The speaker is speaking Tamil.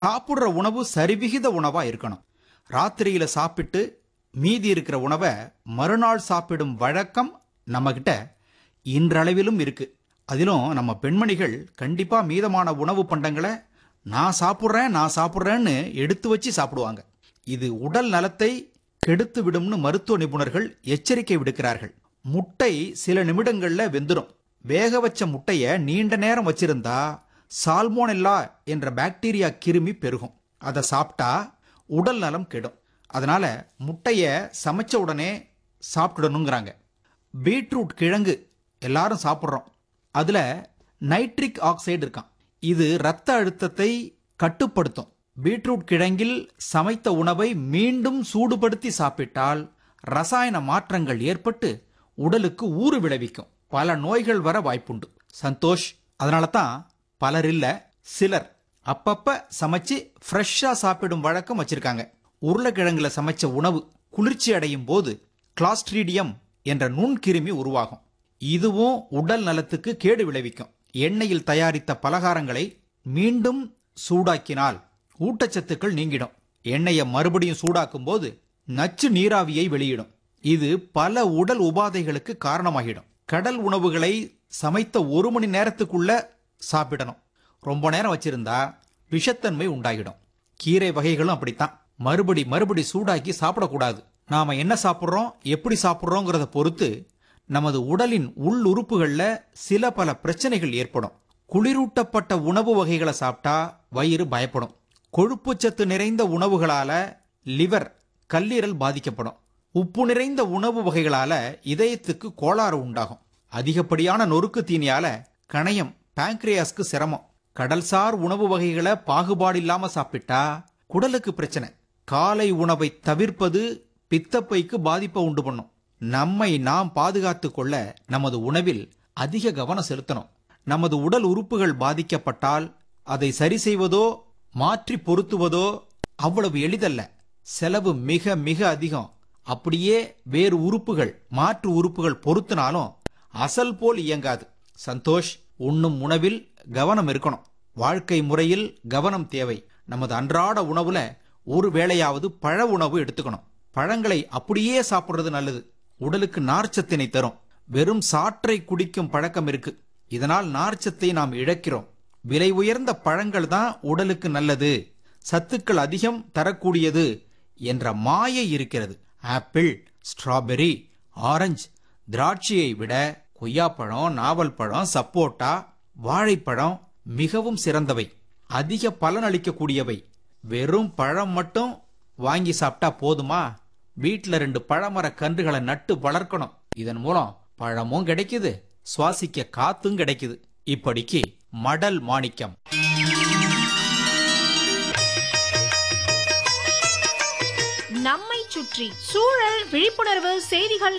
சாப்பிடுற உணவு சரிவிகித உணவா இருக்கணும் ராத்திரியில சாப்பிட்டு மீதி இருக்கிற உணவை மறுநாள் சாப்பிடும் வழக்கம் நம்மகிட்ட இன்றளவிலும் இருக்கு அதிலும் நம்ம பெண்மணிகள் கண்டிப்பா மீதமான உணவு பண்டங்களை நான் சாப்பிட்றேன் நான் சாப்பிட்றேன்னு எடுத்து வச்சு சாப்பிடுவாங்க இது உடல் நலத்தை கெடுத்து விடும்னு மருத்துவ நிபுணர்கள் எச்சரிக்கை விடுக்கிறார்கள் முட்டை சில நிமிடங்கள்ல வெந்துடும் வேக வச்ச முட்டைய நீண்ட நேரம் வச்சிருந்தா சால்மோனெல்லா என்ற பாக்டீரியா கிருமி பெருகும் அதை சாப்பிட்டா உடல் நலம் கெடும் அதனால முட்டைய சமைச்ச உடனே சாப்பிட்டுடணுங்கிறாங்க பீட்ரூட் கிழங்கு எல்லாரும் சாப்பிட்றோம் அதுல நைட்ரிக் ஆக்சைடு இருக்கான் இது இரத்த அழுத்தத்தை கட்டுப்படுத்தும் பீட்ரூட் கிழங்கில் சமைத்த உணவை மீண்டும் சூடுபடுத்தி சாப்பிட்டால் ரசாயன மாற்றங்கள் ஏற்பட்டு உடலுக்கு ஊறு விளைவிக்கும் பல நோய்கள் வர வாய்ப்புண்டு சந்தோஷ் அதனால தான் பலர் இல்ல சிலர் அப்பப்ப சமைச்சு ஃப்ரெஷ்ஷா சாப்பிடும் வழக்கம் வச்சிருக்காங்க உருளைக்கிழங்குல சமைச்ச உணவு குளிர்ச்சி அடையும் போது கிளாஸ்ட்ரீடியம் என்ற நுண்கிருமி உருவாகும் இதுவும் உடல் நலத்துக்கு கேடு விளைவிக்கும் எண்ணெயில் தயாரித்த பலகாரங்களை மீண்டும் சூடாக்கினால் ஊட்டச்சத்துக்கள் நீங்கிடும் எண்ணெயை மறுபடியும் சூடாக்கும் போது நச்சு நீராவியை வெளியிடும் இது பல உடல் உபாதைகளுக்கு காரணமாகிடும் கடல் உணவுகளை சமைத்த ஒரு மணி நேரத்துக்குள்ள சாப்பிடணும் ரொம்ப நேரம் வச்சிருந்தா விஷத்தன்மை உண்டாகிடும் கீரை வகைகளும் அப்படித்தான் மறுபடி மறுபடி சூடாக்கி சாப்பிடக்கூடாது நாம என்ன சாப்பிட்றோம் எப்படி சாப்பிட்றோங்கிறத பொறுத்து நமது உடலின் உள் உறுப்புகள்ல சில பல பிரச்சனைகள் ஏற்படும் குளிரூட்டப்பட்ட உணவு வகைகளை சாப்பிட்டா வயிறு பயப்படும் கொழுப்புச்சத்து நிறைந்த உணவுகளால லிவர் கல்லீரல் பாதிக்கப்படும் உப்பு நிறைந்த உணவு வகைகளால இதயத்துக்கு கோளாறு உண்டாகும் அதிகப்படியான நொறுக்கு தீனியால கணையம் பாங்க்ரியாஸ்க்கு சிரமம் கடல்சார் உணவு வகைகளை பாகுபாடு இல்லாம சாப்பிட்டா குடலுக்கு பிரச்சனை காலை உணவை தவிர்ப்பது பித்தப்பைக்கு பாதிப்பை உண்டு பண்ணும் நம்மை நாம் பாதுகாத்துக் கொள்ள நமது உணவில் அதிக கவனம் செலுத்தணும் நமது உடல் உறுப்புகள் பாதிக்கப்பட்டால் அதை சரி செய்வதோ மாற்றி பொருத்துவதோ அவ்வளவு எளிதல்ல செலவு மிக மிக அதிகம் அப்படியே வேறு உறுப்புகள் மாற்று உறுப்புகள் பொருத்தினாலும் அசல் போல் இயங்காது சந்தோஷ் உண்ணும் உணவில் கவனம் இருக்கணும் வாழ்க்கை முறையில் கவனம் தேவை நமது அன்றாட உணவுல ஒரு வேளையாவது பழ உணவு எடுத்துக்கணும் பழங்களை அப்படியே சாப்பிடுறது நல்லது உடலுக்கு நார்ச்சத்தினை தரும் வெறும் சாற்றை குடிக்கும் பழக்கம் இருக்கு இதனால் நார்ச்சத்தை நாம் இழக்கிறோம் விலை உயர்ந்த பழங்கள் தான் உடலுக்கு நல்லது சத்துக்கள் அதிகம் தரக்கூடியது என்ற மாயை இருக்கிறது ஆப்பிள் ஸ்ட்ராபெரி ஆரஞ்சு திராட்சையை விட கொய்யாப்பழம் நாவல் பழம் சப்போட்டா வாழைப்பழம் மிகவும் சிறந்தவை அதிக பலன் அளிக்கக்கூடியவை வெறும் பழம் மட்டும் வாங்கி சாப்பிட்டா போதுமா வீட்ல ரெண்டு பழமர கன்றுகளை நட்டு வளர்க்கணும் இதன் மூலம் பழமும் கிடைக்குது சுவாசிக்க காத்தும் கிடைக்குது இப்படிக்கு மடல் மாணிக்கம் நம்மை சுற்றி சூழல் விழிப்புணர்வு செய்திகள்